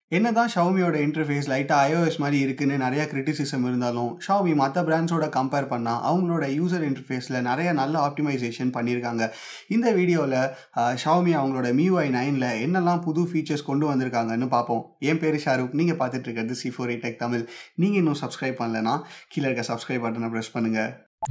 என்னதான் ஷவுமியோட இன்டர்ஃபேஸ் லைட்டாக iOS மாதிரி இருக்குன்னு நிறைய கிரிட்டிசிசம் இருந்தாலும் ஷவுமி மற்ற பிராண்ட்ஸோட கம்பேர் பண்ணால் அவங்களோட யூசர் இன்டர்ஃபேஸில் நிறைய நல்ல ஆப்டிமைசேஷன் பண்ணியிருக்காங்க இந்த வீடியோவில் ஷவுமி அவங்களோட MIUI நைனில் என்னெல்லாம் புது ஃபீச்சர்ஸ் கொண்டு வந்திருக்காங்கன்னு பார்ப்போம் என் பேர் ஷாருக் நீங்கள் பார்த்துட்டு இருக்கிறது சி ஃபோர் டெக் தமிழ் நீங்கள் இன்னும் சப்ஸ்கிரைப் பண்ணலைன்னா கீழே இருக்க சப்ஸ்கிரைப் பட்டனை ப்ரெஸ் பண்ணுங்கள்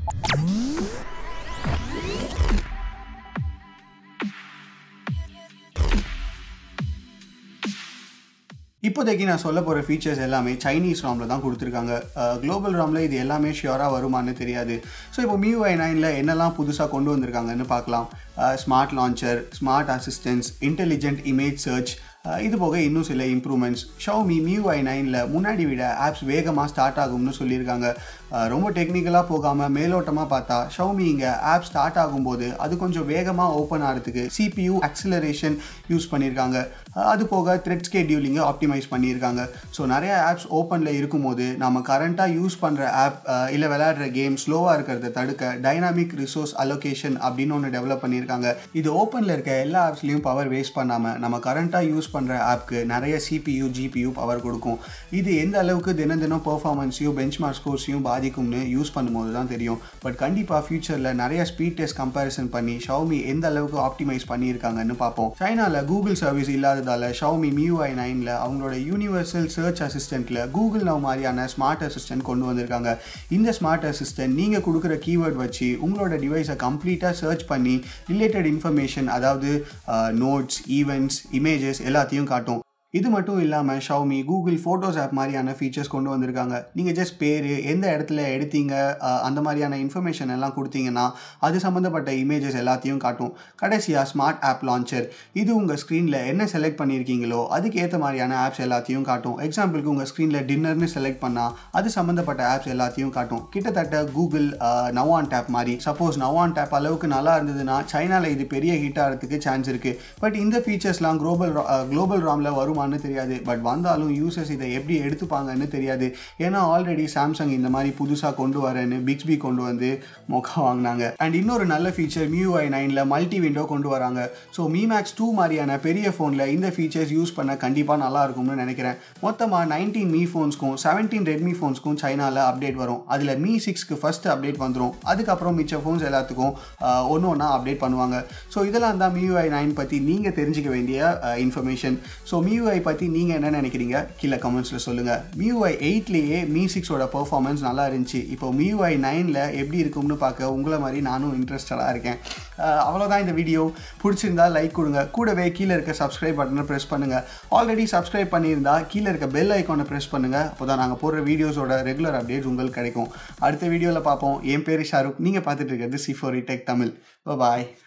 இப்போதைக்கு நான் சொல்ல போகிற ஃபீச்சர்ஸ் எல்லாமே சைனீஸ் ராமில் தான் கொடுத்துருக்காங்க குளோபல் ராமில் இது எல்லாமே ஷியோராக வருமானு தெரியாது ஸோ இப்போ MIUI நைனில் என்னெல்லாம் புதுசாக கொண்டு வந்திருக்காங்கன்னு பார்க்கலாம் smart launcher smart assistance intelligent image search இது போக இன்னும் சில இம்ப்ரூவ்மெண்ட்ஸ் ஷவுமி MIUI நைனில் முன்னாடி விட ஆப்ஸ் வேகமாக ஸ்டார்ட் ஆகும்னு சொல்லியிருக்காங்க ரொம்ப டெக்னிக்கலாக போகாமல் மேலோட்டமாக பார்த்தா ஷவுமி இங்கே ஆப் ஸ்டார்ட் ஆகும்போது அது கொஞ்சம் வேகமாக ஓப்பன் ஆகிறதுக்கு சிபியூ அக்சிலரேஷன் யூஸ் பண்ணியிருக்காங்க அது போக த்ரெட் ஸ்கெட்யூலிங்கை ஆப்டிமைஸ் பண்ணியிருக்காங்க ஸோ நிறைய ஆப்ஸ் ஓப்பனில் இருக்கும்போது நம்ம கரண்ட்டாக யூஸ் பண்ணுற ஆப் இல்லை விளையாடுற கேம் ஸ்லோவாக இருக்கிறத தடுக்க டைனாமிக் ரிசோர்ஸ் அலோகேஷன் அப்படின்னு ஒன்று டெவலப் பண்ணியிருக்காங்க இது ஓப்பனில் இருக்க எல்லா ஆப்ஸ்லேயும் பவர் வேஸ்ட் பண்ணாமல் நம்ம கரண்ட்டாக யூஸ் பண்ணுற ஆப்க்கு நிறைய சிபியூ ஜிபியூ பவர் கொடுக்கும் இது எந்த அளவுக்கு தினம் தினம் பர்ஃபார்மன்ஸையும் பெஞ்ச் மார்க் ஸ்கோர்ஸையும் பாதிக்கும்னு யூஸ் பண்ணும்போது தான் தெரியும் பட் கண்டிப்பாக ஃபியூச்சரில் நிறைய ஸ்பீட் டெஸ்ட் கம்பேரிசன் பண்ணி ஷவுமி எந்த அளவுக்கு ஆப்டிமைஸ் பண்ணியிருக்காங்கன்னு பார்ப்போம் சைனாவில் கூகுள் சர்வீஸ் இல்லாததால் ஷவுமி MIUI நைனில் அவங்களோட யூனிவர்சல் சர்ச் அசிஸ்டண்ட்டில் கூகுள் நவ் மாதிரியான ஸ்மார்ட் அசிஸ்டன்ட் கொண்டு வந்திருக்காங்க இந்த ஸ்மார்ட் அசிஸ்டன்ட் நீங்கள் கொடுக்குற கீவேர்ட் வச்சு உங்களோட டிவைஸை கம்ப்ளீட்டாக சர்ச் பண்ணி ரிலேட்டட் இன்ஃபர்மேஷன் அதாவது நோட்ஸ் ஈவெண்ட்ஸ் இமேஜஸ் எல்லாத்தையும் காட்டும் இது மட்டும் இல்லாமல் ஷவுமி கூகுள் ஃபோட்டோஸ் ஆப் மாதிரியான ஃபீச்சர்ஸ் கொண்டு வந்திருக்காங்க நீங்கள் ஜஸ்ட் பேர் எந்த இடத்துல எடுத்தீங்க அந்த மாதிரியான இன்ஃபர்மேஷன் எல்லாம் கொடுத்தீங்கன்னா அது சம்மந்தப்பட்ட இமேஜஸ் எல்லாத்தையும் காட்டும் கடைசியாக ஸ்மார்ட் ஆப் லான்ச்சர் இது உங்கள் ஸ்க்ரீனில் என்ன செலக்ட் பண்ணியிருக்கீங்களோ அதுக்கு ஏற்ற மாதிரியான ஆப்ஸ் எல்லாத்தையும் காட்டும் எக்ஸாம்பிளுக்கு உங்கள் ஸ்க்ரீனில் டின்னர்னு செலக்ட் பண்ணால் அது சம்மந்தப்பட்ட ஆப்ஸ் எல்லாத்தையும் காட்டும் கிட்டத்தட்ட கூகுள் நவான் டேப் மாதிரி சப்போஸ் நவான் டேப் அளவுக்கு நல்லா இருந்ததுன்னா சைனாவில் இது பெரிய ஹிட் ஆகிறதுக்கு சான்ஸ் இருக்குது பட் இந்த ஃபீச்சர்ஸ்லாம் குளோபல் குளோபல் ராமில் வருமா வருமானு தெரியாது பட் வந்தாலும் யூசர்ஸ் இதை எப்படி எடுத்துப்பாங்கன்னு தெரியாது ஏன்னா ஆல்ரெடி சாம்சங் இந்த மாதிரி புதுசாக கொண்டு வரேன்னு பிக்ஸ்பி கொண்டு வந்து மொக்கா வாங்கினாங்க அண்ட் இன்னொரு நல்ல ஃபீச்சர் MIUI நைனில் மல்டி விண்டோ கொண்டு வராங்க ஸோ மீமேக்ஸ் டூ மாதிரியான பெரிய ஃபோனில் இந்த ஃபீச்சர்ஸ் யூஸ் பண்ண கண்டிப்பாக நல்லா இருக்கும்னு நினைக்கிறேன் மொத்தமாக நைன்டீன் மீ ஃபோன்ஸ்க்கும் செவன்டீன் ரெட்மி ஃபோன்ஸ்க்கும் சைனாவில் அப்டேட் வரும் அதில் மீ சிக்ஸ்க்கு ஃபஸ்ட்டு அப்டேட் வந்துடும் அதுக்கப்புறம் மிச்ச ஃபோன்ஸ் எல்லாத்துக்கும் ஒன்று ஒன்றா அப்டேட் பண்ணுவாங்க ஸோ இதெல்லாம் தான் MIUI நைன் பற்றி நீங்கள் தெரிஞ்சுக்க வேண்டிய இன்ஃபர்மேஷன் ஸோ MIUI MIUI பற்றி நீங்கள் என்ன நினைக்கிறீங்க கீழே கமெண்ட்ஸில் சொல்லுங்கள் MIUI எயிட்லேயே மீ சிக்ஸோட பர்ஃபார்மன்ஸ் நல்லா இருந்துச்சு இப்போ MIUI நைனில் எப்படி இருக்கும்னு பார்க்க உங்களை மாதிரி நானும் இன்ட்ரெஸ்டடாக இருக்கேன் அவ்வளோதான் இந்த வீடியோ பிடிச்சிருந்தா லைக் கொடுங்க கூடவே கீழே இருக்க சப்ஸ்கிரைப் பட்டனை ப்ரெஸ் பண்ணுங்கள் ஆல்ரெடி சப்ஸ்கிரைப் பண்ணியிருந்தா கீழே இருக்க பெல் ஐக்கானை ப்ரெஸ் பண்ணுங்கள் அப்போ தான் நாங்கள் போடுற வீடியோஸோட ரெகுலர் அப்டேட்ஸ் உங்களுக்கு கிடைக்கும் அடுத்த வீடியோவில் பார்ப்போம் என் பேர் ஷாருக் நீங்கள் பார்த்துட்டு இருக்கிறது சி ஃபோர் டெக் தமிழ் பாய்